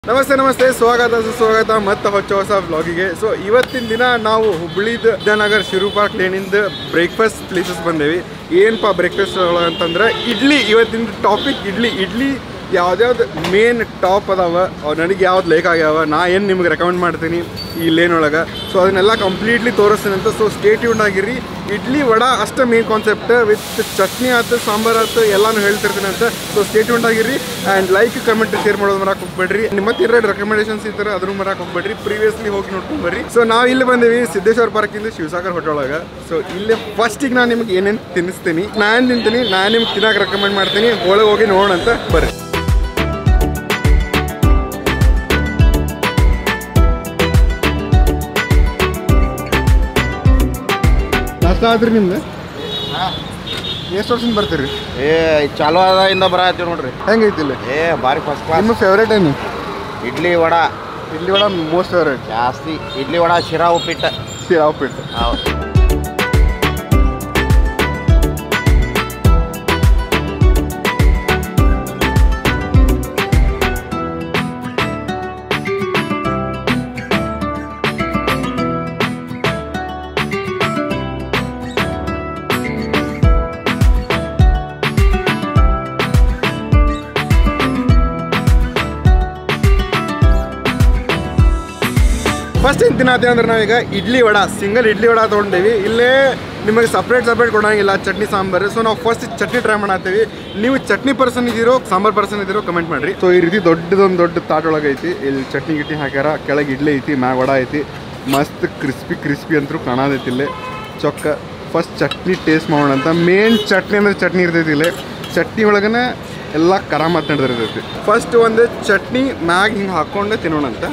ನಮಸ್ತೆ ನಮಸ್ತೆ ಸ್ವಾಗತ ಸುಸ್ವಾಗತ ಮತ್ತೆ ಹೊಚ್ಚ ಹೊಸ ವ್ಲಾಗಿಗೆ ಸೊ ಇವತ್ತಿನ ದಿನ ನಾವು ಹುಬ್ಳಿದ ವಿದ್ಯಾನಗರ್ ಶಿರು ಪಾರ್ಕ್ ಲೇನಿಂದ ಬ್ರೇಕ್ಫಾಸ್ಟ್ ಪ್ಲೇಸಸ್ ಬಂದೇವಿ ಏನಪ್ಪ ಬ್ರೇಕ್ಫಾಸ್ಟ್ ಅಂತಂದ್ರೆ ಇಡ್ಲಿ ಇವತ್ತಿನ ಟಾಪಿಕ್ ಇಡ್ಲಿ ಇಡ್ಲಿ ಯಾವ್ದ್ಯಾವ್ದು ಮೇನ್ ಟಾಪ್ ಅದಾವ ಅವ್ ನನಗೆ ಯಾವ್ದು ಲೇಕ್ ಆಗ್ಯಾವ ನಾ ಏನು ನಿಮ್ಗೆ ರೆಕಮೆಂಡ್ ಮಾಡ್ತೀನಿ ಈ ಲೇನ್ ಒಳಗೆ ಸೊ ಅದನ್ನೆಲ್ಲ ಕಂಪ್ಲೀಟ್ಲಿ ತೋರಿಸ್ತೀನಿ ಅಂತ ಸೊ ಸ್ಟೇಟ್ ಯೂನ್ ಆಗಿರಿ ಇಡ್ಲಿ ವಡ ಅಷ್ಟೇ ಮೇನ್ ಕಾನ್ಸೆಪ್ಟ್ ವಿತ್ ಚಟ್ನಿ ಆಯ್ತು ಸಾಂಬಾರ್ ಆಯ್ತು ಎಲ್ಲಾನು ಹೇಳ್ತಿರ್ತೀನಿ ಅಂತ ಸೊ ಸ್ಟೇಟ್ ಯೂನ್ ಆಗಿರಿ ಆ್ಯಂಡ್ ಲೈಕ್ ಕಮೆಂಟ್ ಶೇರ್ ಮಾಡೋದು ಮರಕ್ಕೆ ಹೋಗ್ಬೇಡ್ರಿ ನಿಮ್ಮ ಮತ್ತೆ ಎರಡು ರೆಕಮೆಂಡೇಶನ್ಸ್ ಇದ್ದಾರೆ ಅದ್ರ ಮರಕ್ಕೆ ಹೋಗ್ಬೇಡ್ರಿ ಪ್ರೀವಿಯಸ್ಲಿ ಹೋಗಿ ನೋಡ್ಕೊಂಡ್ ಬರ್ರಿ ಸೊ ನಾವು ಇಲ್ಲಿ ಬಂದೇವಿ ಸಿದ್ದೇಶ್ವರ ಪಾರ್ಕಿಂದ ಶಿವಸಾಗರ್ ಹೋಟೆಲ್ ಒಳಗೆ ಸೊ ಇಲ್ಲಿ ಫಸ್ಟಿಗೆ ನಾನು ನಿಮ್ಗೆ ಏನೇನು ತಿನ್ನಿಸ್ತೀನಿ ನಾನು ತಿಂತೀನಿ ನಾನು ನಿಮ್ಗೆ ತಿನ್ನಕ್ಕೆ ರೆಕಮೆಂಡ್ ಮಾಡ್ತೀನಿ ಒಳಗೆ ಹೋಗಿ ನೋಡೋಣ ಅಂತ ಬರ್ರಿ ನಾಷ್ಟ ಆದ್ರಿ ನಿಮ್ದು ಎಷ್ಟು ವರ್ಷದಿಂದ ಬರ್ತೀರಿ ಏ ಚಾಲು ಅದ ಇಂದ ಬರತ್ತೀವಿ ನೋಡ್ರಿ ಹೆಂಗೈತಿ ಇಲ್ಲಿ ಏ ಬಾರಿ ಫಸ್ಟ್ ಕ್ಲಾಸ್ ನಿಮ್ಮ ಫೇವ್ರೇಟ್ ಏನು ಇಡ್ಲಿ ವಡ ಇಲ್ಲಿ ವಡ ಮೋಸ್ಟ್ ಫೇವ್ರೇಟ್ ಜಾಸ್ತಿ ಇಡ್ಲಿ ವಡ ಶಿರಾ ಉಪ್ಪಿಟ್ಟು ಸಿರಾ ಉಪ್ಪಿಟ್ಟು ಹೌದು ಫಸ್ಟ್ ಏನು ತಿನ್ನತ್ತೀವಿ ಅಂದ್ರೆ ನಾವೀಗ ಇಡ್ಲಿ ವಡ ಸಿಂಗಲ್ ಇಡ್ಲಿ ವಡ ತೊಗೊಂಡೇವಿ ಇಲ್ಲೇ ನಿಮಗೆ ಸಪ್ರೇಟ್ ಸಪ್ರೇಟ್ ಕೊಡೋಂಗಿಲ್ಲ ಚಟ್ನಿ ಸಾಂಬಾರು ಸೊ ನಾವು ಫಸ್ಟ್ ಚಟ್ನಿ ಟ್ರೈ ಮಾಡತ್ತೀವಿ ನೀವು ಚಟ್ನಿ ಪರ್ಸನ್ ಇದ್ದೀರೋ ಸಾಂಬಾರ್ ಪರ್ಸನ್ ಇದ್ದೀರೋ ಕಮೆಂಟ್ ಮಾಡಿರಿ ಸೊ ಈ ರೀತಿ ದೊಡ್ಡದೊಂದು ದೊಡ್ಡ ತಾಟ್ ಒಳಗೆ ಐತಿ ಇಲ್ಲಿ ಚಟ್ನಿ ಗಿಟ್ನಿ ಹಾಕ್ಯಾರ ಕೆಳಗೆ ಇಡ್ಲಿ ಐತಿ ಮ್ಯಾಗ ವಡ ಐತಿ ಮಸ್ತ್ ಕ್ರಿಸ್ಪಿ ಕ್ರಿಸ್ಪಿ ಅಂತೂ ಕಾಣತೈತಿ ಇಲ್ಲೇ ಚೊಕ್ಕ ಫಸ್ಟ್ ಚಟ್ನಿ ಟೇಸ್ಟ್ ಮಾಡೋಣ ಅಂತ ಮೇನ್ ಚಟ್ನಿ ಅಂದ್ರೆ ಚಟ್ನಿ ಇರ್ತೈತಿ ಇಲ್ಲೇ ಚಟ್ನಿ ಒಳಗನೆ ಎಲ್ಲ ಕರಾಮತ್ ನಡೆದಿರ್ತೈತಿ ಫಸ್ಟ್ ಒಂದು ಚಟ್ನಿ ಮ್ಯಾಗ ಹಿಂಗೆ ಹಾಕ್ಕೊಂಡೆ ತಿನ್ನೋಣ ಅಂತ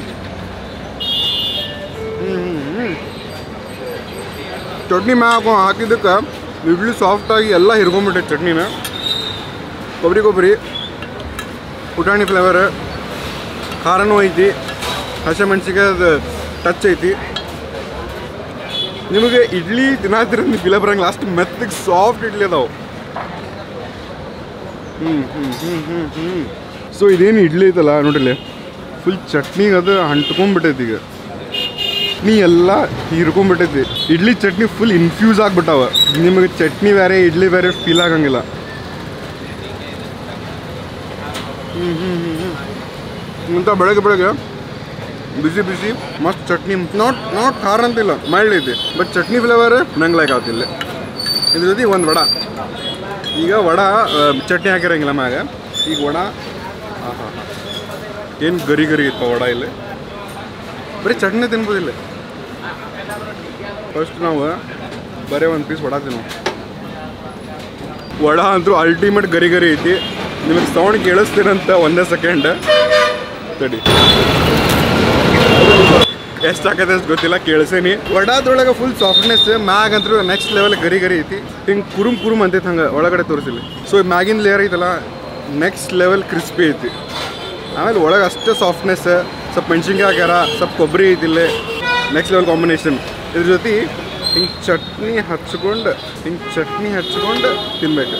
ಹ್ಮ್. ಚಟ್ನಿ ಮ್ಯಾಗ ಹಾಕೋ ಹಾಕಿದ್ದಕ್ಕೆ ಇಡ್ಲಿ ಸಾಫ್ಟಾಗಿ ಎಲ್ಲ ಹಿರ್ಕೊಂಬಿಟ್ಟೈತೆ ಚಟ್ನಿನ ಕೊಬ್ಬರಿ ಕೊಬ್ಬರಿ ಪುಟಾಣಿ ಫ್ಲೇವರ್ ಖಾರನೂ ಐತಿ ಹಸಿಮೆಣ್ಸಿಕಾಯಿ ಅದು ಟಚ್ ಐತಿ ನಿಮಗೆ ಇಡ್ಲಿ ತಿನ್ನಾತಿರ ಬಿಲ ಬರಂಗಿಲ್ಲ ಅಷ್ಟು ಮೆತ್ತಗೆ ಸಾಫ್ಟ್ ಇಡ್ಲಿ ಅದಾವೆ ಹ್ಞೂ ಹ್ಞೂ ಹ್ಞೂ ಹ್ಞೂ ಹ್ಞೂ ಸೊ ಇದೇನು ಇಡ್ಲಿ ಐತಲ್ಲ ನೋಡಿಲ್ಲ ಫುಲ್ ಚಟ್ನಿಗೆ ಅದು ಅಂಟ್ಕೊಂಡ್ಬಿಟ್ಟೈತಿ ಈಗ ಚಟ್ನಿ ಎಲ್ಲ ಹೀರ್ಕೊಂಡ್ಬಿಟ್ಟೈತಿ ಇಡ್ಲಿ ಚಟ್ನಿ ಫುಲ್ ಇನ್ಫ್ಯೂಸ್ ಆಗ್ಬಿಟ್ಟಾವ ನಿಮಗೆ ಚಟ್ನಿ ಬೇರೆ ಇಡ್ಲಿ ಬೇರೆ ಫೀಲ್ ಆಗಂಗಿಲ್ಲ ಹ್ಞೂ ಹ್ಞೂ ಹ್ಞೂ ಹ್ಞೂ ಇಂಥ ಬೆಳಗ್ಗೆ ಬೆಳಗ್ಗೆ ಬಿಸಿ ಬಿಸಿ ಮಸ್ತ್ ಚಟ್ನಿ ನಾಟ್ ನಾಟ್ ಖಾರ ಅಂತಿಲ್ಲ ಮೈಲ್ಡ್ ಐತಿ ಬಟ್ ಚಟ್ನಿ ಫ್ಲೇವರ್ ನಂಗೆ ಲೈಕ್ ಆಗ್ತಿಲ್ಲ ಇದ್ರ ಜೊತೆ ಒಂದು ವಡ ಈಗ ವಡ ಆ, ಚಟ್ನಿ ಹಾಕಿರಂಗಿಲ್ಲ ಮ್ಯಾಗ ಈಗ ವಡ ಹಾಂ ಹಾಂ ಏನು ಗರಿ ಗರಿ ಇತ್ತು ವಡ ಇಲ್ಲಿ ಬರೀ ಚಟ್ನಿ ತಿನ್ಬೋದಿಲ್ಲ ಫಸ್ಟ್ ನಾವು ಬರೀ ಒಂದು ಪೀಸ್ ವಡ ತಿನ್ನೋ ವಡ ಅಂತೂ ಅಲ್ಟಿಮೇಟ್ ಗರಿ ಗರಿ ಐತಿ ನಿಮಗೆ ಸೌಂಡ್ ಕೇಳಿಸ್ತೀರಂತ ಒಂದೇ ಸೆಕೆಂಡ್ ತಡಿ ಎಷ್ಟು ಹಾಕತ್ತೆ ಅಷ್ಟು ಗೊತ್ತಿಲ್ಲ ಕೇಳಿಸೇನಿ ವಡಾದೊಳಗೆ ಫುಲ್ ಸಾಫ್ಟ್ನೆಸ್ ಮ್ಯಾಗ್ ಅಂತೂ ನೆಕ್ಸ್ಟ್ ಲೆವೆಲ್ ಗರಿ ಗರಿ ಐತಿ ಹಿಂಗೆ ಕುರುಮ್ ಕುರುಮ್ ಅಂತೈತೆ ಹಂಗೆ ಒಳಗಡೆ ತೋರಿಸಿಲ್ಲ ಸೊ ಮ್ಯಾಗಿನ ಲೇಯರ್ ಐತಲ್ಲ ನೆಕ್ಸ್ಟ್ ಲೆವೆಲ್ ಕ್ರಿಸ್ಪಿ ಐತಿ ಆಮೇಲೆ ಒಳಗೆ ಅಷ್ಟೇ ಸಾಫ್ಟ್ನೆಸ್ ಸ್ವಲ್ಪ ಮೆಣಸಿನ್ಕಾಯಿ ಹಾಕ್ಯಾರ ಸ್ವಲ್ಪ ಕೊಬ್ಬರಿ ಐತಿಲ್ಲೇ ನೆಕ್ಸ್ಟ್ ಲೆವೆಲ್ ಕಾಂಬಿನೇಷನ್ ಇದ್ರ ಜೊತೆ ಹಿಂಗೆ ಚಟ್ನಿ ಹಚ್ಕೊಂಡು ಹಿಂಗೆ ಚಟ್ನಿ ಹಚ್ಕೊಂಡು ತಿನ್ಬೇಕು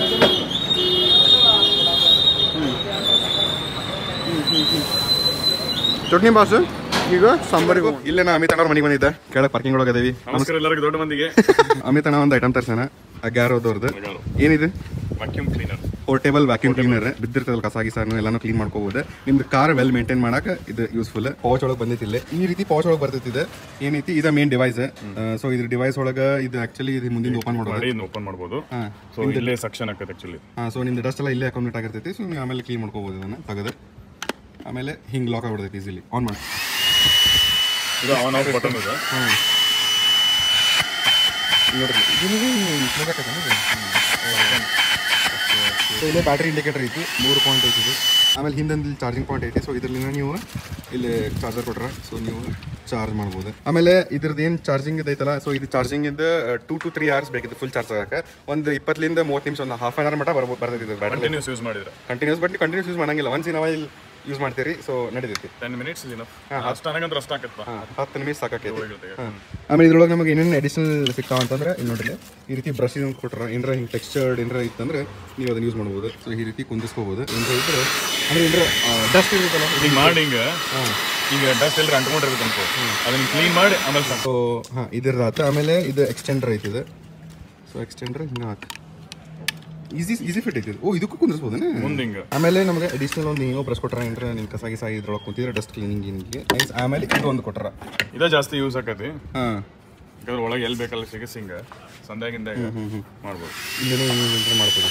ಹ್ಮ್. ಹ್ಮ್, ಹ್ಮ್, ಹ್ಮ್. ಚಟ್ನಿ ಬಾಸು ಈಗ ಸಾಂಬಾರಿಗೆ ಇಲ್ಲೇ ನಾ ಅಮಿತ್ ಅಣ್ಣವ್ರ ಮನೆಗೆ ಬಂದಿದ್ದೆ ಕೆಳಗೆ ಪಾರ್ಕಿಂಗ್ ಒಳಗೆ ಅದೇವಿ ನಮಸ್ಕಾರ ಎಲ್ಲರಿಗೂ ದೊಡ್ಡ ಮಂದಿಗೆ ಅಮಿತ್ ಅಣ್ಣ ಒಂದು ಐಟಮ್ ತರ್ಸಣ ಗ್ಯಾರೋದವ್ರದ್ದು ಏನಿದೆ vacuum cleaner portable vacuum cleaner ಬಿದ್ದಿರ್ತದಲ್ಲ ಕಸ ಗಿಸಾನು ಎಲ್ಲಾನು ಕ್ಲೀನ್ ಮಾಡ್ಕೋಬಹುದು ನಿಮ್ದು ಕಾರ್ ವೆಲ್ ಮೇಂಟೈನ್ ಮಾಡಕ್ಕೆ ಇದು ಯೂಸ್ಫುಲ್ ಪೌಚ್ ಒಳಗೆ ಬಂದೈತಿಲ್ಲ ಈ ರೀತಿ ಪೌಚ್ ಒಳಗೆ ಬರ್ತೈತಿದೆ ಏನೈತಿ ಇದು ಮೇನ್ ಡಿವೈಸ್ ಸೊ ಇದ್ರ ಡಿವೈಸ್ ಒಳಗೆ ಇದು ಆಕ್ಚುಲಿ ಇದು ಮುಂದಿನ ಓಪನ್ ಮಾಡೋದು ಮಾಡಿ ಓಪನ್ ಮಾಡ್ಬೋದು ಹಾ ಸೊ ಇಲ್ಲೇ ಸೆಕ್ಷನ್ ಆಕತ್ತೆ ಆಕ್ಚುಲಿ ಹಾಂ ಸೊ ನಿಮ್ದು ಡಸ್ಟ್ ಎಲ್ಲ ಇಲ್ಲೇ ಅಕೌಂಟ್ ಆಗಿರ್ತೈತಿ ಸೊ ನೀವು ಆಮೇಲೆ ಕ್ಲೀನ್ ಮಾಡ್ಕೋಬಹುದು ಇದನ್ನ ತೆಗೆದು ಆಮೇಲೆ ಹಿಂಗೆ ಲಾಕ್ ಆಗ್ಬಿಡ್ತೈತಿ ಈಸಿಲಿ ಆನ್ ಮಾಡಿ ಇದು ಆನ್ ಆಫ್ ಬಟನ್ ಇದೆ ಹಾಂ ನೋಡ್ರಿ ಸೊ ಇಲ್ಲೇ ಬ್ಯಾಟ್ರಿ ಇಂಡಿಕೇಟರ್ ಐತಿ ಮೂರು ಪಾಯಿಂಟ್ ಐತಿ ಇದು ಆಮೇಲೆ ಹಿಂದೊಂದು ಚಾರ್ಜಿಂಗ್ ಪಾಯಿಂಟ್ ಐತಿ ಸೊ ಇದರಿಂದ ನೀವು ಇಲ್ಲಿ ಚಾರ್ಜರ್ ಕೊಟ್ರ ಸೊ ನೀವು ಚಾರ್ಜ್ ಮಾಡ್ಬೋದು ಆಮೇಲೆ ಇದ್ರದ್ದು ಏನು ಚಾರ್ಜಿಂಗ್ ಐತಲ್ಲ ಸೊ ಇದು ಚಾರ್ಜಿಂಗ್ ಇಂದ ಟೂ ಟು ತ್ರೀ ಅವರ್ಸ್ ಬೇಕಿತ್ತು ಫುಲ್ ಚಾರ್ಜ್ ಆಗಕ್ಕೆ ಒಂದು ಇಪ್ಪತ್ತರಿಂದ ಮೂವತ್ತು ನಿಮಿಷ ಒಂದು ಹಾಫ್ ಆನ್ ಅವರ್ ಮಟ್ಟ ಬರ್ಬೋದು ಬರ್ತೈತಿ ಇದು ಬ್ಯಾಟ್ರಿ ಕಂಟಿನ್ಯೂಸ್ ಯೂಸ್ ಮಾಡಿದ್ರೆ ಕಂಟಿನ್ಯೂಸ್ ಬಟ್ ಕಂಟಿನ್ಯೂಸ್ ಯೂಸ್ ಮಾಡಂಗಿಲ್ಲ ಒನ್ಸ್ ಇನ್ ಅವೈಲ್ ಯೂಸ್ ಮಾಡ್ತೀರಿ ಸೊ ನಡೀತೈತಿ ಟೆನ್ ಮಿನಿಟ್ಸ್ ಇಸ್ ಇನಫ್ ಹಾ, ಅಷ್ಟು ನನಗಂದ್ರೆ ಅಷ್ಟು ಆಕತ್ಪ ಹಾಂ ಹತ್ತು ನಿಮಿಷ ಸಾಕಾಕೈತಿ ಹೋಗಿರುತ್ತೆ. ಹಾಂ ಆಮೇಲೆ ಇದ್ರೊಳಗೆ ನಮಗೆ ಏನೇನು ಅಡಿಷನಲ್ ಸಿಗ್ತಾವ ಅಂತಂದ್ರೆ ಇಲ್ಲಿ ನೋಡ್ರಿ ಈ ರೀತಿ ಬ್ರಷ್ ಇದನ್ನು ಕೊಟ್ರ ಏನಾರ ಹಿಂಗೆ ಟೆಕ್ಸ್ಚರ್ಡ್ ಏನಾರ ಇತ್ತಂದ್ರೆ ನೀವು ಅದನ್ನ ಯೂಸ್ ಮಾಡ್ಬೋದು ಸೊ ಈ ರೀತಿ ಕುಂದಿಸ್ಕೋಬೋದು ಏನಾರ ಇದ್ರೆ ಅಂದ್ರೆ ಏನಾರ ಡಸ್ಟ್ ಇರುತ್ತಲ್ಲ ಈಗ ಮಾಡಿ ಹಿಂಗ ಹಾಂ ಈಗ ಡಸ್ಟ್ ಎಲ್ಲ ಅಂಟ್ಕೊಂಡಿರ್ಬೇಕು ಅನ್ಕೋ ಅದನ್ನ ಕ್ಲೀನ್ ಮಾಡಿ ಆಮೇಲೆ ಸಾಕು ಸೊ ಹಾಂ ಇದ್ರದ್ದು ಆತ ಆಮೇಲೆ ಇದು ಎಕ್ಸ್ಟೆಂಡರ್ ಐತಿ ಇದು ಸೊ ಎಕ್ಸ್ಟೆಂಡರ್ ಹಿಂಗೆ ಹಾಕಿ ಈಸಿ ಈಸಿ ಫಿಟ್ ಐತಿ ಇದು. ಓ ಇದಕ್ಕೂ ಕುಂದಿಸ್ಬೋದೇನೆ ಮುಂದೆ ಹಿಂಗ ಆಮೇಲೆ ನಮಗೆ ಅಡಿಷನಲ್ ಒಂದು ನೀವು ಬ್ರಷ್ ಕೊಟ್ರ ಏನ್ರ ನಿನ್ನ ಕಸ ಗಿಸ ಇದ್ರೊಳಗೆ ಕುಂತಿದ್ರೆ ಡಸ್ಟ್ ಕ್ಲೀನಿಂಗ್ ಗಿನಿಗೆ ನೈಸ್ ಆಮೇಲೆ ಇದು ಒಂದು ಕೊಟ್ರ ಇದ ಜಾಸ್ತಿ ಯೂಸ್ ಆಕತಿ ಹಾಂ ಯಾಕಂದ್ರೆ ಒಳಗೆ ಎಲ್ಲಿ ಬೇಕಲ್ಲ ಸಿಗಸ್ ಹಿಂಗ ಸಂಧ್ಯಾಗಿಂದಾಗ ಮಾಡ್ಬೋದು ಇಲ್ಲೇನೋ ಏನೇನು ಮಾಡ್ಬೋದು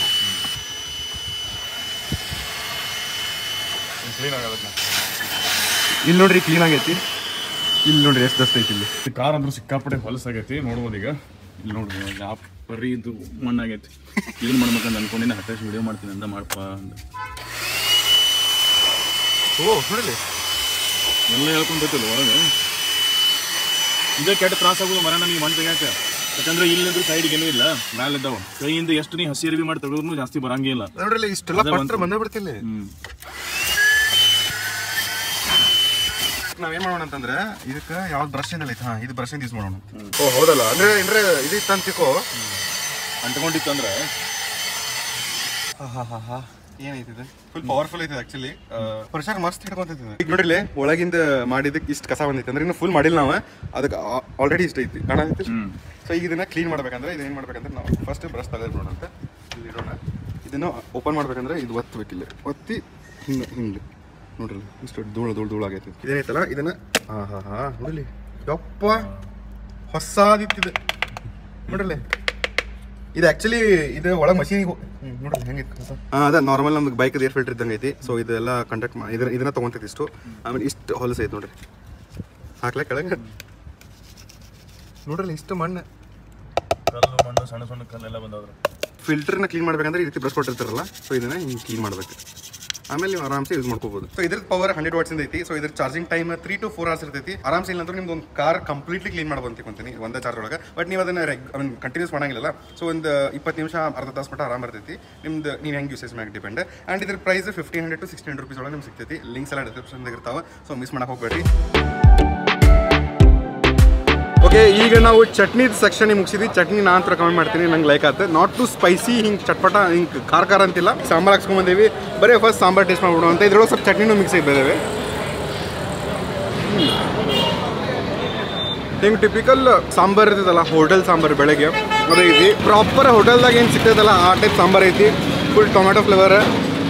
ಕ್ಲೀನ್ ಆಗೋದಕ್ಕೆ ಇಲ್ಲಿ ನೋಡ್ರಿ ಕ್ಲೀನ್ ಆಗೈತಿ ಇಲ್ಲಿ ನೋಡ್ರಿ ಎಷ್ಟು ದಸ್ತ ಐತಿ ಇಲ್ಲಿ ಕಾರ್ ಅಂದ್ರೆ ಸಿಕ್ಕಾಪಟ್ಟೆ ಹೊಲಸಾಗೈತಿ ನೋಡ್ಬೋದು ಈಗ ಇಲ್ಲಿ ನೋಡ್ರಿ ಯಾವ ಬರೀ ಇದು ಮಣ್ಣಾಗೈತಿ ಕ್ಲೀನ್ ಮಾಡ್ಬೇಕಂತ ಅನ್ಕೊಂಡಿನ ಹತ್ತಾಶ್ ವಿಡಿಯೋ ಮಾಡ್ತೀನಿ ಅಂತ ಮಾಡಪ್ಪ ಅಂತ ಓ ನೋಡಿಲಿ ಎಲ್ಲ ಹೇಳ್ಕೊಂಡೈತಿಲ್ಲ ಒಳಗೆ ಇದೇ ಕೆಟ್ಟ ತ್ರಾಸ ಆಗೋದು ಮರ ನನಗೆ ಮಣ್ಣು ತೆಗ್ಯಾಕ ಯಾಕಂದ್ರೆ ಇಲ್ಲಿಂದ್ರೆ ಸೈಡ್ಗೆ ಏನೂ ಇಲ್ಲ ಮ್ಯಾಲಿದ್ದಾವ ಕೈಯಿಂದ ಎಷ್ಟು ನೀ ಹಸಿ ಅರಿವಿ ಮಾಡಿ ತೆಗೆದ್ರು ಜಾಸ್ತಿ ಬರಂಗಿಲ್ಲ ನೋಡ್ರಿ ಇಷ್ಟೆಲ್ಲ ಅದೇ ಪಟ್ರ ಒಂದು- ಬಂದೇ ಬಿಡ್ತಿಲ್ಲ ಹ್ಮ್ ನಾವೇನ್ ಮಾಡೋಣ ಅಂತಂದ್ರೆ ಇದಕ್ಕೆ ಯಾವ್ದು ಬ್ರಷ್ ಏನಿಲ್ಲ ಐತಿ ಹಾ ಇದು ಬ್ರಷ್ ಯೂಸ್ ಮಾಡೋಣ ಓ ಹೌದಲ್ಲ ಅಂದ್ರೆ ಅಂದ್ರೆ ಇದಿತ್ತು ಅಂತಿಕೋ ಅಂಟ್ಕೊಂಡಿತ್ತಂದ್ರೆ ಏನೈತಿ ಇದು ಫುಲ್ ಪವರ್ಫುಲ್ ಐತಿ ಆಕ್ಚುಲಿ ಪ್ರೆಷರ್ ಮಸ್ತ್ ಹಿಡ್ಕೊಂತೈತಿ ಈಗ ನೋಡಿಲಿ ಒಳಗಿಂದ ಮಾಡಿದಕ್ಕೆ ಇಷ್ಟು ಕಸ ಬಂದೈತಿ ಅಂದ್ರೆ ಇನ್ನು ಫುಲ್ ಮಾಡಿಲ್ಲ ನಾವು ಅದಕ್ಕೆ ಆಲ್ರೆಡಿ ಇಷ್ಟ ಐತಿ ಕಾಣೈತಿ ಹ್ಮ್ ಸೊ ಈಗ ಇದನ್ನ ಕ್ಲೀನ್ ಮಾಡ್ಬೇಕಂದ್ರೆ ಇದನ್ನ ಏನು ಮಾಡ್ಬೇಕಂದ್ರೆ ನಾವು ಫಸ್ಟ್ ಬ್ರಷ್ ತೆಗೆದ್ಬಿಡೋಣ ಅಂತ ಇಲ್ಲಿ ಇಡೋಣ ಇದನ್ನ ಓಪನ್ ಮಾಡ್ಬೇಕಂದ್ರೆ ಇದು ಒತ್ತಬೇಕಿಲ್ಲ ಒತ್ತಿ ಹಿಂಗೆ ಹಿಂಗೆ ನೋಡ್ರಿ ಇಷ್ಟು ಧೂಳು ಧೂಳು ಧೂಳು ಆಗೈತಿ ಇದೇನೈತಲ್ಲ ಇದನ್ನ ಹಾ ಹಾ ಹಾ ನೋಡ್ಲಿ ಯಪ್ಪ ಹೊಸಾದಿತ್ತಿದೆ ನೋಡ್ರಲ್ಲ ಇದು ಆಕ್ಚುಲಿ ಇದು ಒಳಗೆ ಮಷೀನಿಗೆ ನೋಡ್ರಿ ಹೆಂಗಿತ್ತು ಹಾಂ ಅದೇ ನಾರ್ಮಲ್ ನಮ್ಗೆ ಬೈಕ್ ಏರ್ ಫಿಲ್ಟರ್ ಇದ್ದಂಗೆ ಐತಿ ಸೊ ಇದೆಲ್ಲ ಕಂಡಕ್ಟ್ ಮಾ ಇದ್ರ ಇದನ್ನ ತೊಗೊಂತೈತಿ ಇಷ್ಟು ಆಮೇಲೆ ಇಷ್ಟು ಹೊಲಸು ಐತಿ ನೋಡ್ರಿ ಹಾಕ್ಲಾ ಕೆಳಗೆ ನೋಡ್ರಲ್ಲ ಇಷ್ಟು ಮಣ್ಣು ಕಲ್ಲು ಮಣ್ಣು ಸಣ್ಣ ಸಣ್ಣ ಕಲ್ಲೆಲ್ಲ ಬಂದವ್ರೆ ಫಿಲ್ಟರ್ನ ಕ್ಲೀನ್ ಮಾಡ್ಬೇಕಂದ್ರೆ ಈ ರೀತಿ ಬ್ರಷ್ ಕೊಟ್ಟಿರ್ತಾರಲ್ಲ ಸೊ ಇದನ್ನ ಹಿಂಗೆ ಕ್ಲೀನ್ ಮಾಡ್ಬೇಕು ಆಮೇಲೆ ನೀವು ಆರಾಮ್ಸೆ ಯೂಸ್ ಮಾಡ್ಕೋಬಹುದು ಸೊ ಇದ್ರ ಪವರ್ ಹಂಡ್ರೆಡ್ ವಾಟ್ಸ್ ಐತಿ ಸೊ ಇದ್ರ charging time three to four hours ಇರ್ತೈತಿ ಆರಾಮ್ಸೆ ಇಲ್ಲ ಅಂದ್ರೆ ನಿಮ್ದು ಒಂದು ಕಾರ್ ಕಂಪ್ಲೀಟ್ಲಿ ಕ್ಲೀನ್ ಮಾಡ್ಬೋದು ಅಂತಿಕೊಂತೀನಿ ಒಂದೇ ಚಾರ್ಜ್ ಒಳಗೆ ಬಟ್ ನೀವು ಅದನ್ನ ರೆಗ್ ಐ ಮೀನ್ ಕಂಟಿನ್ಯೂಸ್ ಮಾಡಂಗಿಲ್ಲ ಸೊ ಒಂದು ಇಪ್ಪತ್ತು ನಿಮಿಷ ಅರ್ಧ ತಾಸು ಮಟ್ಟ ಆರಾಮ್ ಬರ್ತೈತಿ ನಿಮ್ದು ನೀವು ಹೆಂಗೆ ಯೂಸೇಜ್ ಮ್ಯಾಗ ಡಿಪೆಂಡ್ ಆ್ಯಂಡ್ ಇದ್ರ price fifteen hundred to sixteen rupees ಒಳಗೆ ನಿಮ್ಗೆ ಸಿಗ್ತೈತಿ ಲಿಂಕ್ಸ್ ಎಲ್ಲ ಡಿಸ್ಕ್ರಿಪ್ಷನ್ದಾಗ ಇರ್ತಾವೆ ಸೊ ಮಿಸ್ ಮಾಡಕ್ಕೆ ಹೋಗ್ಬೇಡಿ ಓಕೆ ಈಗ ನಾವು ಚಟ್ನಿ ಸೆಕ್ಷನ್ ಮುಗಿಸಿದ್ವಿ ಚಟ್ನಿ ನಾ ಅಂತ ರೆಕಮೆಂಡ್ ಮಾಡ್ತೀನಿ ನಂಗೆ ಲೈಕ್ ಆಗುತ್ತೆ ನಾಟ್ ಟು ಸ್ಪೈಸಿ ಹಿಂಗೆ ಚಟ್ಪಟ ಹಿಂಗೆ ಖಾರ ಖಾರ ಅಂತಿಲ್ಲ ಸಾಂಬಾರು ಹಾಕ್ಸ್ಕೊಂಬಂದೇವಿ ಬರೀ ಫಸ್ಟ್ ಸಾಂಬಾರು ಟೇಸ್ಟ್ ಮಾಡ್ಬಿಡು ಅಂತ ಇದ್ರೊಳಗೆ ಸ್ವಲ್ಪ ಚಟ್ನಿನೂ ಮಿಕ್ಸ್ ಇದ್ದಾವೆ ಹಿಂಗೆ ಟಿಪಿಕಲ್ ಸಾಂಬಾರು ಇರ್ತದಲ್ಲ ಹೋಟೆಲ್ ಸಾಂಬಾರು ಬೆಳಗ್ಗೆ ಅದು ಐತಿ ಪ್ರಾಪರ್ ಹೋಟೆಲ್ದಾಗ ಏನು ಸಿಗ್ತದಲ್ಲ ಆ ಟೈಪ್ ಸಾಂಬಾರು ಐತಿ ಫುಲ್ ಟೊಮೆಟೊ ಫ್ಲೇವರ್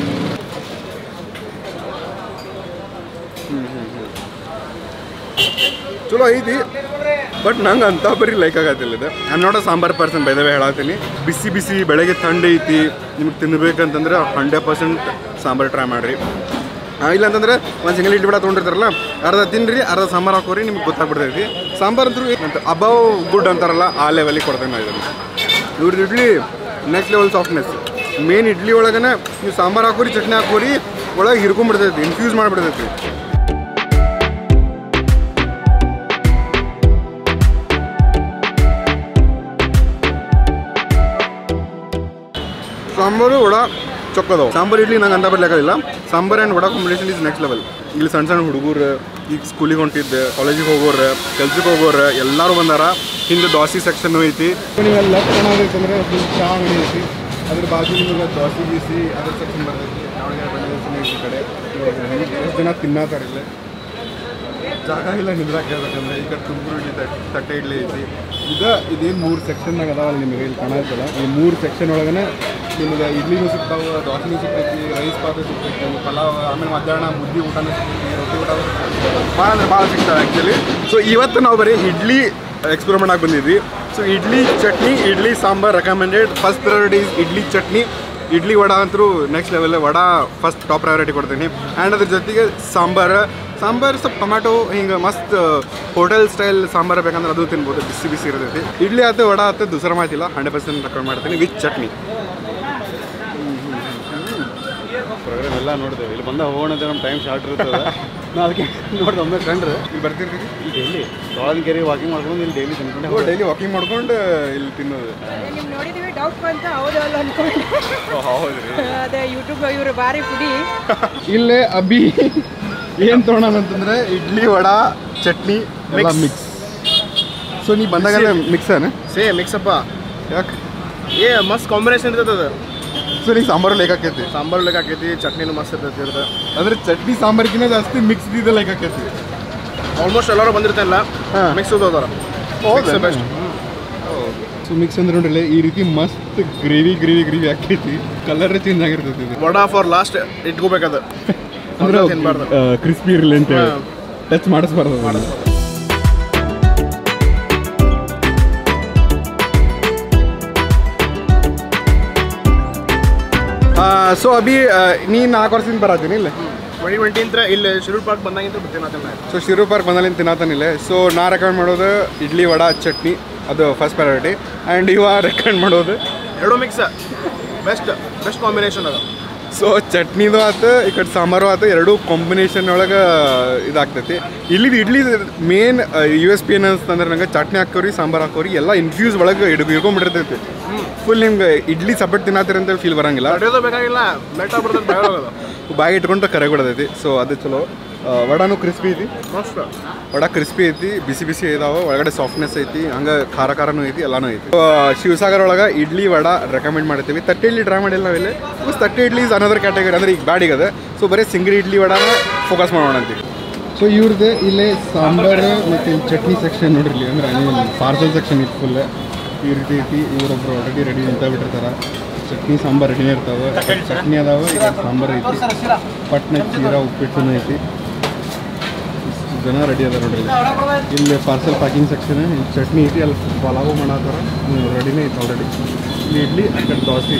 ಚಲೋ ಐತಿ ಬಟ್ ನಂಗೆ ಅಂತ ಬರೀ ಲೈಕ್ ಆಗತ್ತಿಲ್ಲ ಇದು ನಾನು ನೋಡೋ ಸಾಂಬಾರ್ ಪರ್ಸನ್ ಬೈದವೆ ಹೇಳತ್ತೀನಿ ಬಿಸಿ ಬಿಸಿ ಬೆಳಗ್ಗೆ ಥಂಡಿ ಐತಿ ನಿಮ್ಗೆ ತಿನ್ಬೇಕಂತಂದ್ರೆ ಹಂಡ್ರೆಡ್ ಪರ್ಸೆಂಟ್ ಸಾಂಬಾರು ಟ್ರೈ ಮಾಡಿರಿ ಇಲ್ಲಾಂತಂದ್ರೆ ಒಂದು ಸಿಂಗಲ್ ಇಡ್ಲಿ ಬಿಡ ತೊಗೊಂಡಿರ್ತಾರಲ್ಲ ಅರ್ಧ ತಿನ್ರಿ ಅರ್ಧ ಸಾಂಬಾರು ಹಾಕೋರಿ ನಿಮ್ಗೆ ಗೊತ್ತಾಗ್ಬಿಡ್ತೈತಿ ಸಾಂಬಾರು ಅಂತೂ ಅಬವ್ ಗುಡ್ ಅಂತಾರಲ್ಲ ಆ ಲೆವೆಲಿಗೆ ಕೊಡ್ತೇನೆ ನಾ ಇದನ್ನು ಇವ್ರದ್ದು idli next level softness main idli ಒಳಗನೆ ನೀವು ಸಾಂಬಾರು ಹಾಕೋರಿ ಚಟ್ನಿ ಹಾಕೋರಿ ಒಳಗೆ ಹಿರ್ಕೊಂಡ್ಬಿಡ್ತೈತಿ ಇನ್ಫ್ಯೂಸ್ ಮಾಡಿಬಿಡ್ತೈತಿ ಸಾಂಬಾರು ವಡ ಚೊಕ್ಕದವು ಸಾಂಬಾರು ಇಡ್ಲಿ ನಂಗೆ ಅಂತ ಬರ್ಲಿಕ್ಕಾಗಿಲ್ಲ sambar and vada combination is next level ಇಲ್ಲಿ ಸಣ್ಣ ಸಣ್ಣ ಹುಡುಗರು ಈಗ ಸ್ಕೂಲಿಗೆ ಹೊಂಟಿದ್ದೆ ಕಾಲೇಜಿಗೆ ಹೋಗೋರು ಕೆಲ್ಸಕ್ಕೆ ಹೋಗೋರು ಎಲ್ಲರೂ ಬಂದಾರ ಹಿಂದೆ ದೋಸೆ ಸೆಕ್ಷನ್ ಐತಿ ನೀವೆಲ್ಲ ಚೆನ್ನಾಗೈತಂದ್ರೆ ಚಹಾ ಅಂಗಡಿ ಐತಿ ಅದ್ರ ಬಾಜು ನಿಮಗೆ ದೋಸೆ ಗೀಸಿ ಅದ್ರ ಸೆಕ್ಷನ್ ಬರ್ತೈತಿ ದಾವಣಗೆರೆ ಬೆಂಗಳೂರು ಈ ಕಡೆ ಎಷ್ಟು ಜನ ತಿನ್ನತ್ತಾರ ಇಲ್ಲಿ ಜಾಗ ಇಲ್ಲ ನಿಂದ್ರಾಕ ಹೇಳ್ಬೇಕಂದ್ರೆ ಈ ಕಡೆ ತುಮಕೂರು ಇಡ್ಲಿ ತಟ್- ತಟ್ಟೆ ಇಡ್ಲಿ ಐತಿ ಇದ ಇದೇನು ಮೂರು ಸೆಕ್ಷನ್ನಾಗ ಅದಾವಲ್ಲ ನಿಮಗೆ ಇಲ್ಲಿ ಕಾಣತ್ತಲ್ಲ ಈ ಮೂರು ಸೆಕ್ಷನ್ ಒಳಗನೆ ನಿಮಗೆ ಇಡ್ಲಿನೂ ಸಿಗ್ತಾವೆ ದೋಸೆನೂ ಸಿಗ್ತೈತಿ ರೈಸ್ ಪಾತು ಸಿಗ್ತೈತಿ ಪಲಾವ್ ಆಮೇಲೆ ಮಧ್ಯಾಹ್ನ ಮುದ್ದೆ ಊಟನೂ ಸಿಗ್ತೈತಿ ರೊಟ್ಟಿ ಊಟ ಭಾಳ ಅಂದ್ರೆ ಭಾಳ ಸಿಗ್ತವೆ ಆ್ಯಕ್ಚುಲಿ ಸೊ ಇವತ್ತು ನಾವು ಬರೀ ಇಡ್ಲಿ ಎಕ್ಸ್ಪೆರಿಮೆಂಟ್ ಆಗಿ ಬಂದಿದ್ವಿ so idli chutney idli sambar recommended first priority idli chutney idli vada ಅಂತೂ next level vada first top priority ಕೊಡ್ತೀನಿ ಆ್ಯಂಡ್ ಅದ್ರ ಜೊತೆಗೆ ಸಾಂಬಾರು ಸಾಂಬಾರು ಸ್ವಲ್ಪ ಟೊಮ್ಯಾಟೊ ಹಿಂಗೆ ಮಸ್ತ್ ಹೋಟೆಲ್ ಸ್ಟೈಲ್ ಸಾಂಬಾರು ಬೇಕಂದ್ರೆ ಅದು ತಿನ್ಬೋದು ಬಿಸಿ ಬಿಸಿ ಇರ್ತೈತಿ ಇಡ್ಲಿ ಆಯ್ತು ವಡ ಆಯ್ತು ದುಸರ ಮಾತಿಲ್ಲ ಹಂಡ್ರೆಡ್ ಪರ್ಸೆಂಟ್ ರೆಕಮೆಂಡ್ ಮಾಡ್ತೀನಿ ವಿತ್ ಚಟ್ನಿ ಪ್ರೋಗ್ರಾಮ್ ಎಲ್ಲ ನೋಡ್ತೇವೆ ಇಲ್ಲಿ ಬಂದ ಹೋಗೋಣ ಅಂತ ನಮ್ಮ ಟೈಮ್ ಶಾರ್ಟ್ ಇರ್ತದೆ ನಾ ಅದಕ್ಕೆ ನೋಡ್ದೆ ಒಮ್ಮೆ ಕಂಡ್ರೆ ಇಲ್ಲಿ ಬರ್ತಿರ್ತೀವಿ ಡೈಲಿ ದಾವಣಗೆರೆ ವಾಕಿಂಗ್ ಮಾಡ್ಕೊಂಡು ಇಲ್ಲಿ ಡೈಲಿ ತಿನ್ಕೊಂಡೆ ಡೈಲಿ ವಾಕಿಂಗ್ ಮಾಡ್ಕೊಂಡು ಇಲ್ಲಿ ತಿನ್ನೋದು ನಿಮ್ ನೋಡಿದೀವಿ ಡೌಟ್ ಬಂತ ಹೌದು ಅಲ್ಲ ಅನ್ಕೊಂಡು ಹೌದ್ರಿ ಅದೇ ಯೂಟ್ಯೂಬ್ ಇವರು ಭಾರಿ ಫುಡಿ ಇಲ್ಲೇ ಅಭಿ ಏನು ತೊಗೊಳೋಣ ಅಂತಂದ್ರೆ ಇಡ್ಲಿ ವಡಾ ಚಟ್ನಿ ಎಲ್ಲ ಮಿಕ್ಸ್ ಸೊ ನೀ ಬಂದಾಗ ಮಿಕ್ಸನ ಸೇ ಮಿಕ್ಸಪ್ಪ ಯಾಕೆ ಏ ಮಸ್ತ್ ಕಾಂಬಿನೇಷನ್ ಇರ್ತದೆ ಅದು ಸೊ ನೀ ಸಾಂಬಾರು ಲೈಕ್ ಆಕೈತಿ ಸಾಂಬಾರು ಲೆಕ್ಕ ಆಕೈತಿ ಚಟ್ನಿನೂ ಮಸ್ತ್ ಇರ್ತೈತಿ ಇರ್ತದೆ ಅಂದ್ರೆ ಚಟ್ನಿ ಸಾಂಬಾರ್ಗಿನ ಜಾಸ್ತಿ ಮಿಕ್ಸ್ ಇದೆ ಲೈಕ್ ಆಕೈತಿ ಆಲ್ಮೋಸ್ಟ್ ಎಲ್ಲರೂ ಬಂದಿರ್ತಾರಲ್ಲ ಹಾ. ಮಿಕ್ಸ್ ಹೋದವ್ರ ಹೌದಾ? ಬೆಸ್ಟ್ ಸೊ ಮಿಕ್ಸ್ ಅಂದ್ರೆ ನೋಡ್ರಿ ಈ ರೀತಿ ಮಸ್ತ್ ಗ್ರೇವಿ ಗ್ರೇವಿ ಗ್ರೇವಿ ಆಕೈತಿ ಕಲರ್ ಚೇಂಜ್ ಆಗಿರ್ತೈತಿ ಇದು ವಡಾ ಫಾರ್ ಲಾಸ್ಟ್ ಇಟ್ಕೋಬೇಕದು ಅಂದ್ರೆ ತಿನ್ಬಾರ್ದು ಕ್ರಿಸ್ಪಿ ಇರಲಿ ಅಂತ ಹೇಳಿ ಟಚ್ ಮಾಡಿಸ್ಬಾರ್ದು ಸೊ ಅಭಿ ಆ, ನೀ ನಾಲ್ಕು ವರ್ಷದಿಂದ ಬರತ್ತೀನಿ ಇಲ್ಲ ಟ್ವೆಂಟಿ ಟ್ವೆಂಟಿ ಅಂತ ಇಲ್ಲಿ ಶಿರೂರ್ ಪಾರ್ಕ್ ಬಂದಾಗಿಂತ ಬಿಡ್ತೀನಿ ಸೊ ಶಿರು ಪಾರ್ಕ್ ಬಂದಲ್ಲಿ ತಿನ್ನತಾನಿಲ್ಲ ಸೊ ನಾ ರೆಕಮೆಂಡ್ ಮಾಡೋದು ಇಡ್ಲಿ ವಡಾ ಚಟ್ನಿ ಅದು ಫಸ್ಟ್ ಪ್ರಯಾರಿಟಿ ಆ್ಯಂಡ್ ಇವ ರೆಕಮೆಂಡ್ ಮಾಡೋದು ಎರಡು ಮಿಕ್ಸ್ ಬೆಸ್ಟ್ ಬೆಸ್ಟ್ ಕಾಂಬಿನೇಷನ್ ಅದು ಸೊ ಚಟ್ನಿದು ಆತು ಈ ಕಡೆ ಸಾಂಬಾರು ಆತು ಎರಡೂ ಕಾಂಬಿನೇಷನ್ ಒಳಗೆ ಇದಾಗ್ತೈತಿ ಇಲ್ಲಿ idli main U S P ಏನು ಅಂತಂದ್ರೆ ನಂಗೆ ಚಟ್ನಿ ಹಾಕೋರಿ ಸಾಂಬಾರು ಹಾಕೋರಿ ಎಲ್ಲ ಇನ್ಫ್ಯೂಸ್ ಒಳಗೆ ಹಿಡ್ಕೊ ಹಿಡ್ಕೊಂಡ್ಬಿಟ್ಟಿರ್ತೈತಿ ಫುಲ್ ನಿಮ್ಗೆ ಇಡ್ಲಿ ಸಪರೇಟ್ ತಿನ್ನತ್ತೀರಿ ಅಂತ ಫೀಲ್ ಬರಂಗಿಲ್ಲ ನಡೆಯೋದು ಬೇಕಾಗಿಲ್ಲ ಮೆಲ್ಟ್ ಆಗ್ಬಿಡ್ತದೆ ಬಾಯ್ ಹೋಗೋದು ಬಾಯಿ ಇಟ್ಕೊಂಡ್ರೆ ಕರೆ ಬಿಡತೈತಿ ಸೊ ಅದು ಚಲೋ ಆ, ವಡಾನು ಕ್ರಿಸ್ಪಿ ಐತಿ ಮಸ್ತ್ ವಡಾ ಕ್ರಿಸ್ಪಿ ಐತಿ ಬಿಸಿ ಬಿಸಿ ಇದಾವ ಒಳಗಡೆ ಸಾಫ್ಟ್ನೆಸ್ ಐತಿ ಹಂಗೆ ಖಾರ ಖಾರನೂ ಐತಿ ಎಲ್ಲಾನು ಐತಿ ಆ, ಶಿವಸಾಗರ್ ಒಳಗೆ ಇಡ್ಲಿ ವಡಾ ರೆಕಮೆಂಡ್ ಮಾಡ್ತೀವಿ ತಟ್ಟೆ ಇಡ್ಲಿ ಟ್ರೈ ಮಾಡಿಲ್ಲ ನಾವಿಲ್ಲಿ ಬಸ್ ತಟ್ಟೆ ಇಡ್ಲಿ ಇಸ್ ಅನದರ್ ಕ್ಯಾಟಗರಿ ಅಂದ್ರೆ ಈಗ ಬ್ಯಾಡಿಗದ ಸೊ ಬರೀ ಸಿಂಗಲ್ ಇಡ್ಲಿ ವಡಾನ ಫೋಕಸ್ ಮಾಡೋಣ ಅಂತೀವಿ ಸೊ ಇವ್ರದ್ದು ಇಲ್ಲೇ ಸಾಂಬಾರು ಮತ್ತು ಚಟ್ನಿ ಸೆಕ್ಷನ್ ನೋಡ್ರಿ ಇಲ್ಲಿ ಅಂದ್ರೆ ಪಾರ್ಸಲ್ ಸೆಕ್ಷನ್ ಇತ್ತು ಫುಲ್ ಈ ರೀತಿ ಐತಿ ಇವರೊಬ್ರು ಆಲ್ರೆಡಿ ರೆಡಿ ನಿಂತ ಬಿಟ್ಟಿರ್ತಾರ ಚಟ್ನಿ ಸಾಂಬಾರು ರೆಡಿನೇ ಇರ್ತಾವೆ ಚಟ್ನಿ ಅದಾವ ಈಗ ಸಾಂಬಾರು ಐತಿ ಪಟ್ನ ಚೀರ ಉಪ್ಪಿಟ್ಟು ಐತಿ ಇಷ್ಟು ಜನ ರೆಡಿ ಅದ ನೋಡ್ರಿ ಇಲ್ಲಿ. ಇಲ್ಲಿ ಪಾರ್ಸಲ್ ಪ್ಯಾಕಿಂಗ್ ಸೆಕ್ಷನ್ ಇಲ್ಲಿ ಚಟ್ನಿ ಐತಿ ಅಲ್ಲಿ ಪಲಾವು ಮಾಡತ್ತಾರ ರೆಡಿನೇ ಐತಿ ಆಲ್ರೆಡಿ ಇಲ್ಲಿ ಇಡ್ಲಿ ಆ ಕಡೆ ದೋಸೆ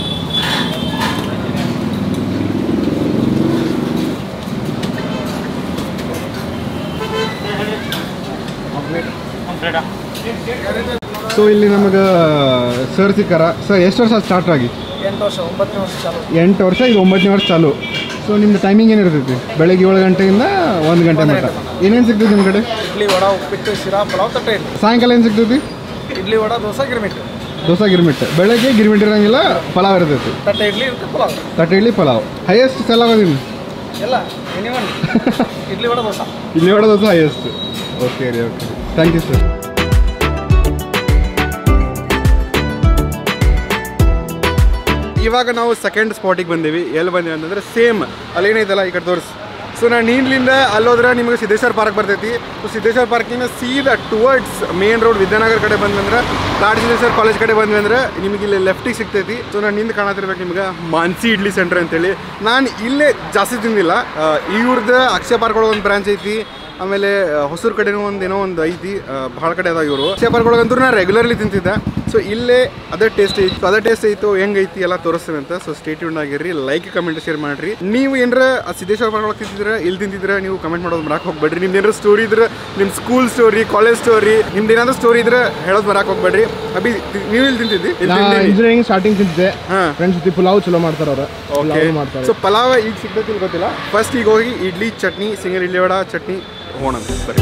ಸೊ ಇಲ್ಲಿ ನಮಗೆ ಸರ್ ಸಿಕ್ಕಾರ ಸರ್ ಎಷ್ಟು ವರ್ಷ ಸ್ಟಾರ್ಟ್ ಆಗಿ ಎಂಟು ವರ್ಷ ಒಂಬತ್ತನೇ ವರ್ಷ ಚಾಲು ಎಂಟು ವರ್ಷ ಇದು ಒಂಬತ್ತನೇ ವರ್ಷ ಚಾಲು ಸೊ ನಿಮ್ದು ಟೈಮಿಂಗ್ ಏನಿರ್ತೈತಿ ಬೆಳಗ್ಗೆ ಏಳು ಗಂಟೆಯಿಂದ ಒಂದು ಗಂಟೆ ಮಟ್ಟ ಏನೇನು ಸಿಗ್ತೈತಿ ನಿಮ್ಮ ಕಡೆ ಇಡ್ಲಿ ವಡಾ ಉಪ್ಪಿಟ್ಟು ಶಿರಾ ಪಲಾವ್ ತಟ್ಟೆ ಸಾಯಂಕಾಲ ಏನು ಸಿಗ್ತೈತಿ ಇಡ್ಲಿ ವಡಾ ದೋಸೆ ಗಿರ್ಮಿಟ್ ದೋಸೆ ಗಿರ್ಮಿಟ್ ಬೆಳಗ್ಗೆ ಗಿರ್ಮಿಟ್ ಇರಂಗಿಲ್ಲ ಪಲಾವ್ ಇರ್ತೈತಿ ತಟ್ಟೆ ಇಡ್ಲಿ ಇರುತ್ತೆ ಪಲಾವ್ ತಟ್ಟೆ ಇಡ್ಲಿ ಪಲಾವ್ ಹೈಯೆಸ್ಟ್ ಸೆಲ್ ಆಗೋದಿಲ್ಲ ಎಲ್ಲ ಎನಿವನ್ ಇಡ್ಲಿ ವಡಾ ದೋಸೆ ಇಲ್ಲಿ ಹೊಡ ದೋಸೆ ಹೈಯೆಸ್ಟ್ ಓಕೆ ರೀ ಓಕೆ ಥ್ಯಾಂಕ್ ಯು ಸರ್ ಇವಾಗ ನಾವು ಸೆಕೆಂಡ್ ಸ್ಪಾಟಿಗೆ ಬಂದೀವಿ ಎಲ್ಲಿ ಬಂದೀವಿ ಅಂತಂದ್ರೆ ಸೇಮ್ ಅಲ್ಲೇನೈತಲ್ಲ ಈ ಕಡೆ ತೋರಿಸಿ ಸೊ ನಾನು ನೀನ್ಲಿಂದ ಅಲ್ಲೋದ್ರೆ ನಿಮಗೆ ಸಿದ್ದೇಶ್ವರ ಪಾರ್ಕ್ ಬರ್ತೈತಿ ಸೊ ಸಿದ್ದೇಶ್ವರ ಪಾರ್ಕಿಂದ ಸೀದಾ ಟುವರ್ಡ್ಸ್ ಮೇನ್ ರೋಡ್ ವಿದ್ಯಾನಗರ ಕಡೆ ಬಂದಂದ್ರೆ ಲಾಡ್ ಸಿದ್ದೇಶ್ವರ ಕಾಲೇಜ್ ಕಡೆ ಬಂದ್ವಿ ಅಂದ್ರೆ ನಿಮಗೆ ಇಲ್ಲಿ ಲೆಫ್ಟಿಗೆ ಸಿಗ್ತೈತಿ ಸೊ ನಾನು ನಿಂದ ಕಾಣತಿರ್ಬೇಕು ನಿಮ್ಗೆ ಮಾನ್ಸಿ ಇಡ್ಲಿ ಸೆಂಟರ್ ಅಂತೇಳಿ ನಾನು ಇಲ್ಲೇ ಜಾಸ್ತಿ ತಿಂದಿಲ್ಲ ಆ, ಇವ್ರದ್ದು ಅಕ್ಷಯ ಪಾರ್ಕ್ ಒಳಗೆ ಒಂದು ಬ್ರಾಂಚ್ ಐತಿ ಆಮೇಲೆ ಹೊಸೂರು ಕಡೆನೂ ಒಂದು ಏನೋ ಒಂದು ಐತಿ ಆ, ಭಾಳ ಕಡೆ ಅದಾವ ಇವರು ಅಕ್ಷಯ ಪಾರ್ಕ್ ಒಳಗಂತೂ ನಾನು ರೆಗ್ಯುಲರ್ಲಿ ತಿಂತಿದ್ದೆ ಸೊ ಇಲ್ಲೇ ಅದೇ ಟೇಸ್ಟ್ ಐತಿ ಅದೇ ಟೇಸ್ಟ್ ಐತು ಹೆಂಗೈತಿ ಎಲ್ಲ ತೋರಿಸ್ತೇವೆ ಅಂತ ಸೊ ಸ್ಟೇಟ್ ಟ್ಯೂನ್ ಆಗಿರ್ರಿ ಲೈಕ್ ಕಮೆಂಟ್ ಶೇರ್ ಮಾಡ್ರಿ ನೀವು ಏನಾರ ಆ ಸಿದ್ದೇಶ್ವರ ಪಾರ್ಕ್ ಒಳಗೆ ತಿಂತಿದ್ರೆ ಇಲ್ಲಿ ತಿಂತಿದ್ರೆ ನೀವು ಕಮೆಂಟ್ ಮಾಡೋದು ಬರಕ್ಕೆ ಹೋಗ್ಬೇಡ್ರಿ ನಿಮ್ದು ಏನಾರ ಸ್ಟೋರಿ ಇದ್ರೆ ನಿಮ್ಮ ಸ್ಕೂಲ್ ಸ್ಟೋರಿ ಕಾಲೇಜ್ ಸ್ಟೋರಿ ನಿಮ್ದು ಏನಾದ್ರು ಸ್ಟೋರಿ ಇದ್ರೆ ಹೇಳೋದು ಬರಕ್ಕೆ ಹೋಗ್ಬೇಡ್ರಿ ಅಭಿ ನೀವು ಇಲ್ಲಿ ತಿಂತಿದ್ದಿ ಇಲ್ಲಿ ತಿಂದಿನಿ. ಇಂಜಿನಿಯರಿಂಗ್ ಸ್ಟಾರ್ಟಿಂಗ್ ತಿಂತಿದ್ದೆ ಹಾ ಫ್ರೆಂಡ್ಸ್ ಜೊತೆ ಪುಲಾವ್ ಚಲೋ ಮಾಡ್ತಾರ ಅವ್ರ ಓಕೆ ಪುಲಾವ್ ಮಾಡ್ತಾರೆ ಸೊ ಪಲಾವ್ ಈಗ ಸಿಗ್ತೈತಿ ಗೊತ್ತಿಲ್ಲ ಫಸ್ಟ್ ಈಗ ಹೋಗಿ ಇಡ್ಲಿ ಚಟ್ನಿ ಸಿಂಗಲ್ ಇಡ್ಲಿ ವಡ ಚಟ್ನಿ ಹೋಗೋಣ ಬರೀ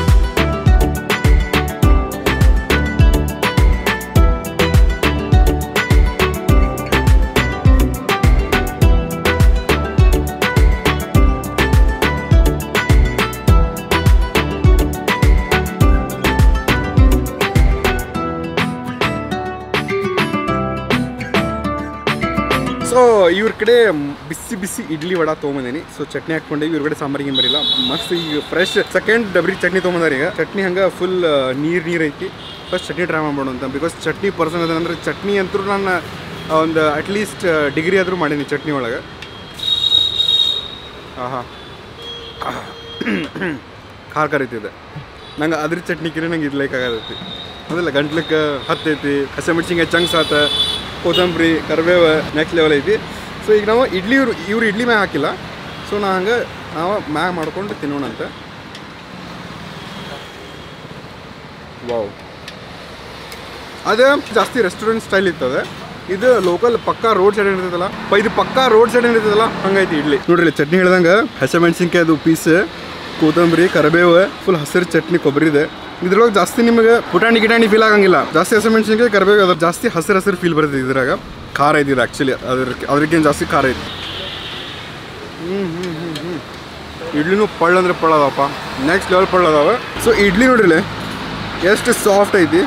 ಸೊ ಇವ್ರ ಕಡೆ ಬಿಸಿ ಬಿಸಿ ಇಡ್ಲಿ ವಡ ತೊಗೊಂಬಂದೇನಿ ಸೊ ಚಟ್ನಿ ಹಾಕೊಂಡೇವಿ ಇವ್ರ ಕಡೆ ಸಾಂಬಾರಿಗೆ ಬರಿಲ್ಲ ಮಸ್ತ್ ಈಗ ಫ್ರೆಶ್ ಸೆಕೆಂಡ್ ಡಬ್ರಿ ಚಟ್ನಿ ತೊಗೊಂಬಂದಾರ ಈಗ ಚಟ್ನಿ ಹಂಗೆ ಫುಲ್ ನೀರು ನೀರು ಐತಿ ಫಸ್ಟ್ ಚಟ್ನಿ ಟ್ರೈ ಮಾಡ್ಬೋಣ ಅಂತ ಬಿಕಾಸ್ ಚಟ್ನಿ ಪರ್ಸನ್ ಅದ ಅಂದ್ರೆ ಚಟ್ನಿ ಅಂತೂ ನಾನು ಒಂದು ಅಟ್ಲೀಸ್ಟ್ ಡಿಗ್ರಿ ಆದರೂ ಮಾಡೀನಿ ಚಟ್ನಿ ಒಳಗೆ ಆಹಾ ಖಾರ ಖಾರ ಐತಿದೆ ನಂಗೆ ಅದ್ರ ಚಟ್ನಿ ಕಿರಿ ನಂಗೆ ಇದು ಲೈಕ್ ಆಗತೈತಿ ಅದಲ್ಲ ಗಂಟ್ಲಕ್ಕೆ ಹತ್ತೈತಿ ಹಸಿಮೆಣ್ಸಿನ್ಕಾಯಿ ಚಂಕ್ಸ್ ಆತ ಕೊತ್ತಂಬರಿ ಕರಿಬೇವು ನೆಕ್ಸ್ಟ್ ಲೆವೆಲ್ ಐತಿ ಸೊ ಈಗ ನಾವು ಇಡ್ಲಿ ಇವ್ರು ಇವ್ರು ಇಡ್ಲಿ ಮ್ಯಾಗ ಹಾಕಿಲ್ಲ ಸೊ ನಾ ಹಂಗೆ ನಾವು ಮ್ಯಾಗ ಮಾಡ್ಕೊಂಡು ತಿನ್ನೋಣ ಅಂತ ವಾವ್ ಅದು ಜಾಸ್ತಿ ರೆಸ್ಟೋರೆಂಟ್ ಸ್ಟೈಲ್ ಇರ್ತದೆ ಇದು ಲೋಕಲ್ ಪಕ್ಕಾ ರೋಡ್ ಸೈಡ್ ಇರ್ತೈತಲ್ಲ ಪ ಇದು ಪಕ್ಕಾ ರೋಡ್ ಸೈಡ್ ಇರ್ತೈತಲ್ಲ ಹಂಗೈತಿ ಇಡ್ಲಿ ನೋಡ್ರಿ ಇಲ್ಲಿ ಚಟ್ನಿ ಹೇಳ್ದಂಗೆ ಹಸಿಮೆಣಸಿನ್ಕಾಯಿ ಅದು ಪೀಸ್ ಕೊತ್ತಂಬರಿ ಕರಿಬೇವು ಫುಲ್ ಹಸಿರು ಚಟ್ನಿ ಕೊಬ್ಬರಿ ಇದೆ ಇದ್ರೊಳಗೆ ಜಾಸ್ತಿ ನಿಮಗೆ ಪುಟಾಣಿ ಗಿಟಾಣಿ ಫೀಲ್ ಆಗಂಗಿಲ್ಲ ಜಾಸ್ತಿ ಹಸಿಮೆಣಸಿನ್ಕಾಯಿ ಕರಿಬೇವು ಅದ್ರ ಜಾಸ್ತಿ ಹಸಿರು ಹಸಿರು ಫೀಲ್ ಬರ್ತದೆ ಇದ್ರಾಗ ಖಾರ ಇದೆ ಇದು ಆ್ಯಕ್ಚುಲಿ ಅದ್ರ ಅದ್ರಕ್ಕೇನು ಜಾಸ್ತಿ ಖಾರ ಐತಿ ಇಡ್ಲಿನೂ ಪಳ್ಳ ಅಂದ್ರೆ ಪಳ್ಳ ಅದಾವಪ್ಪ ನೆಕ್ಸ್ಟ್ ಲೆವೆಲ್ ಪಳ್ಳ ಅದಾವ ಸೊ ಇಡ್ಲಿ ನೋಡ್ರಿ ಇಲ್ಲಿ ಎಷ್ಟು ಸಾಫ್ಟ್ ಐತಿ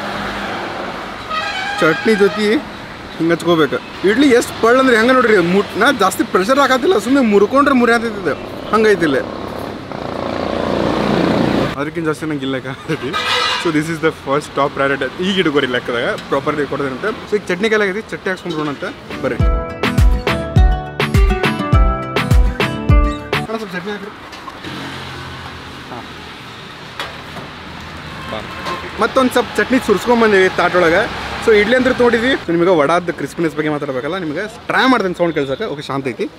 ಚಟ್ನಿ ಜೊತೆ ಹಿಂಗೆ ಹಚ್ಕೋಬೇಕು ಇಡ್ಲಿ ಎಷ್ಟು ಪಳ್ಳ ಅಂದ್ರೆ ಹೆಂಗೆ ನೋಡ್ರಿ ಮುಟ್ ನಾ ಜಾಸ್ತಿ ಪ್ರೆಷರ್ ಹಾಕತ್ತಿಲ್ಲ ಸುಮ್ಮನೆ ಮುರ್ಕೊಂಡ್ರೆ ಮುರಿಯಾತೈತಿದೆ ಹಂಗೈತಿ ಇಲ್ಲಿ ಅದಕ್ಕಿಂತ ಜಾಸ್ತಿ ನಂಗೆ ಇಲ್ಲ ಕಾಣ್ತೈತಿ so this is the first top priority ಈಗ ಇಟ್ಕೋರಿ ಲೆಕ್ಕದಾಗ ಪ್ರಾಪರ್ಲಿ ಕೊಡೋದಂತೆ ಸೊ ಈಗ ಚಟ್ನಿ ಕಾಲ ಆಗೈತಿ ಚಟ್ನಿ ಹಾಕ್ಸ್ಕೊಂಡ್ರೋಣಂತೆ ಬರ್ರಿ ಅಣ್ಣ ಸ್ವಲ್ಪ ಚಟ್ನಿ ಹಾಕ್ರಿ ಮತ್ತೊಂದು ಸ್ವಲ್ಪ ಚಟ್ನಿ ಸುರ್ಸ್ಕೊಂಬಂದಿವಿ ತಾಟೊಳಗೆ ಸೊ ಇಡ್ಲಿ ಅಂದ್ರೆ ತೊಗೊಂಡಿದ್ವಿ ಸೊ ನಿಮಗೆ ವಡಾದ ಕ್ರಿಸ್ಪಿನೆಸ್ ಬಗ್ಗೆ ಮಾತಾಡ್ಬೇಕಲ್ಲ ನಿಮಗೆ ಟ್ರೈ ಮಾಡ್ತೀನಿ ಸೌಂಡ್ ಕೇಳ್ಸಕ್ಕೆ ಓಕೆ ಶಾಂತ ಐತಿ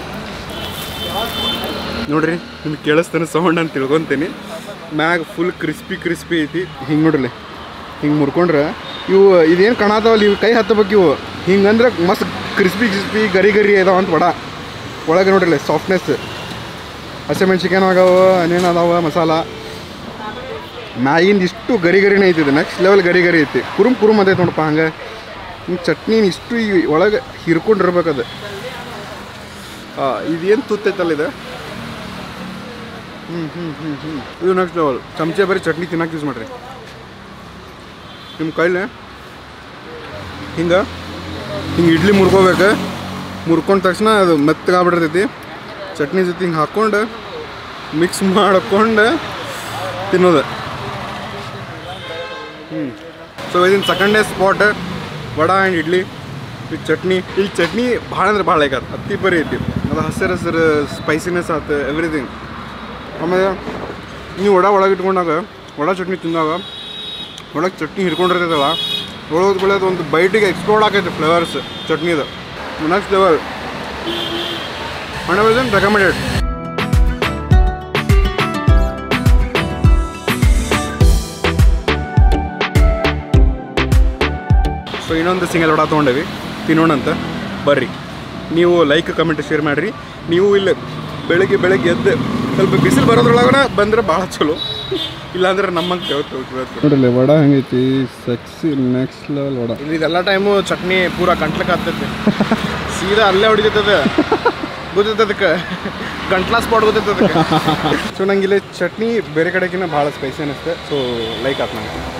ನೋಡ್ರಿ ನಿಮ್ಗೆ ಕೇಳಿಸ್ತಾನೆ ಸೌಂಡ್ ಅಂತ ತಿಳ್ಕೊತೀನಿ ಮ್ಯಾಗ ಫುಲ್ ಕ್ರಿಸ್ಪಿ ಕ್ರಿಸ್ಪಿ ಐತಿ ಹಿಂಗೆ ನೋಡ್ರಿ ಹಿಂಗೆ ಮುರ್ಕೊಂಡ್ರೆ ಇವು ಇದೇನು ಕಾಣತಾವಲ್ಲ ಇವು ಕೈ ಹತ್ತಬೇಕು ಇವು ಹಿಂಗಂದ್ರೆ ಮಸ್ತ್ ಕ್ರಿಸ್ಪಿ ಕ್ರಿಸ್ಪಿ ಗರಿ ಗರಿ ಇದಾವ ಅಂತ ವಡ ಒಳಗೆ ನೋಡ್ರಿ ಸಾಫ್ಟ್ನೆಸ್ ಹಸಿಮೆಣ್ಸಿಕಾಯಿ ಅದಾವ ಅನೇನು ಅದಾವ ಮಸಾಲ ಮ್ಯಾಗಿಂದ ಇಷ್ಟು ಗರಿ ಗರಿನೇ ಐತಿ ಇದು ನೆಕ್ಸ್ಟ್ ಲೆವೆಲ್ ಗರಿ ಗರಿ ಐತಿ ಕುರುಮ್ ಕುರುಮ್ ಅಂತೈತೆ ನೋಡಪ್ಪ ಹಂಗೆ ಹಿಂಗೆ ಚಟ್ನಿ ಇಷ್ಟು ಈ ಒಳಗೆ ಹಿರ್ಕೊಂಡಿರ್ಬೇಕದು ಇದೇನು ತುತ್ತೈತಲ್ಲ ಇದು ಹ್ಞೂ ಹ್ಞೂ ಹ್ಞೂ ಹ್ಞೂ ಇದು ನೆಕ್ಸ್ಟ್ ಲೆವೆಲ್ ಚಮಚೆ ಬರೀ ಚಟ್ನಿ ತಿನ್ನಕ್ಕೆ ಯೂಸ್ ಮಾಡಿರಿ ನಿಮ್ಮ ಕೈಲಿ ಹಿಂಗೆ ಹಿಂಗೆ ಇಡ್ಲಿ ಮುರ್ಕೋಬೇಕು ಮುರ್ಕೊಂಡ ತಕ್ಷಣ ಅದು ಮೆತ್ತಗಾಗ್ಬಿಟ್ಟಿರ್ತೈತಿ ಚಟ್ನಿ ಜೊತೆ ಹಿಂಗೆ ಹಾಕ್ಕೊಂಡು ಮಿಕ್ಸ್ ಮಾಡ್ಕೊಂಡು ತಿನ್ನೋದು ಹ್ಞೂ ಸೊ ಇದನ್ನ second day spot vada and idli with chutney ಇಲ್ಲಿ ಚಟ್ನಿ ಭಾಳ ಅಂದ್ರೆ ಭಾಳ ಲೈಕ್ ಅದು ಹತ್ತಿ ಬರೀ ಐತಿ ಅದು ಹಸಿರು ಹಸಿರು ಸ್ಪೈಸಿನೆಸ್ ಆಯ್ತು ಎವ್ರಿಥಿಂಗ್ ಆಮೇಲೆ ನೀವು ವಡ ಒಳಗೆ ಇಟ್ಕೊಂಡಾಗ ವಡ ಚಟ್ನಿ ತಿಂದಾಗ ಒಳಗೆ ಚಟ್ನಿ ಹಿಡ್ಕೊಂಡಿರ್ತೈತಲ್ಲ ಒಳಗೆ ಬೆಳೆಯೋದು ಒಂದು ಬೈಟಿಗೆ ಎಕ್ಸ್ಪ್ಲೋರ್ಡ್ ಆಗೈತೆ ಫ್ಲೇವರ್ಸ್ ಚಟ್ನಿದು next level hundred percent recommended so ಇನ್ನೊಂದು ಸಿಂಗಲ್ ವಡ ತೊಗೊಂಡೇವಿ ತಿನ್ನೋಣಂತ ಬರ್ರಿ ನೀವು ಲೈಕ್ ಕಮೆಂಟ್ ಶೇರ್ ಮಾಡಿರಿ ನೀವು ಇಲ್ಲಿ ಬೆಳಗ್ಗೆ ಬೆಳಗ್ಗೆ ಎದ್ದು ಸ್ವಲ್ಪ ಬಿಸಿಲು ಬರೋದ್ರೊಳಗಡೆ ಬಂದರೆ ಭಾಳ ಚಲೋ ಇಲ್ಲಾಂದ್ರೆ ನಮ್ಮಂಗೆ ಕೇಳ್ತು ನೋಡ್ರಿ ವಡ ಹೆಂಗೈತಿ ಸೆಕ್ಸಿ ನೆಕ್ಸ್ಟ್ ಲೆವೆಲ್ ವಡ ಇಲ್ಲಿ ಇದೆಲ್ಲ ಟೈಮು ಚಟ್ನಿ ಪೂರ ಕಂಟ್ಲಕ್ಕೆ ಆಗ್ತೈತಿ ಸೀದಾ ಅಲ್ಲೇ ಹೊಡಿತೈತದ ಗೊತ್ತೈತೆ ಅದಕ್ಕೆ ಗಂಟ್ಲಾ ಸ್ಪಾಟ್ ಗೊತ್ತೈತೆ ಅದಕ್ಕೆ ಸೊ ನಂಗೆ ಇಲ್ಲಿ ಚಟ್ನಿ ಬೇರೆ ಕಡೆಗಿನ್ನ ಭಾಳ ಸ್ಪೈಸಿ ಅನ್ನಿಸ್ತೆ ಸೊ ಲೈಕ್ ಆಯ್ತು ನಂಗೆ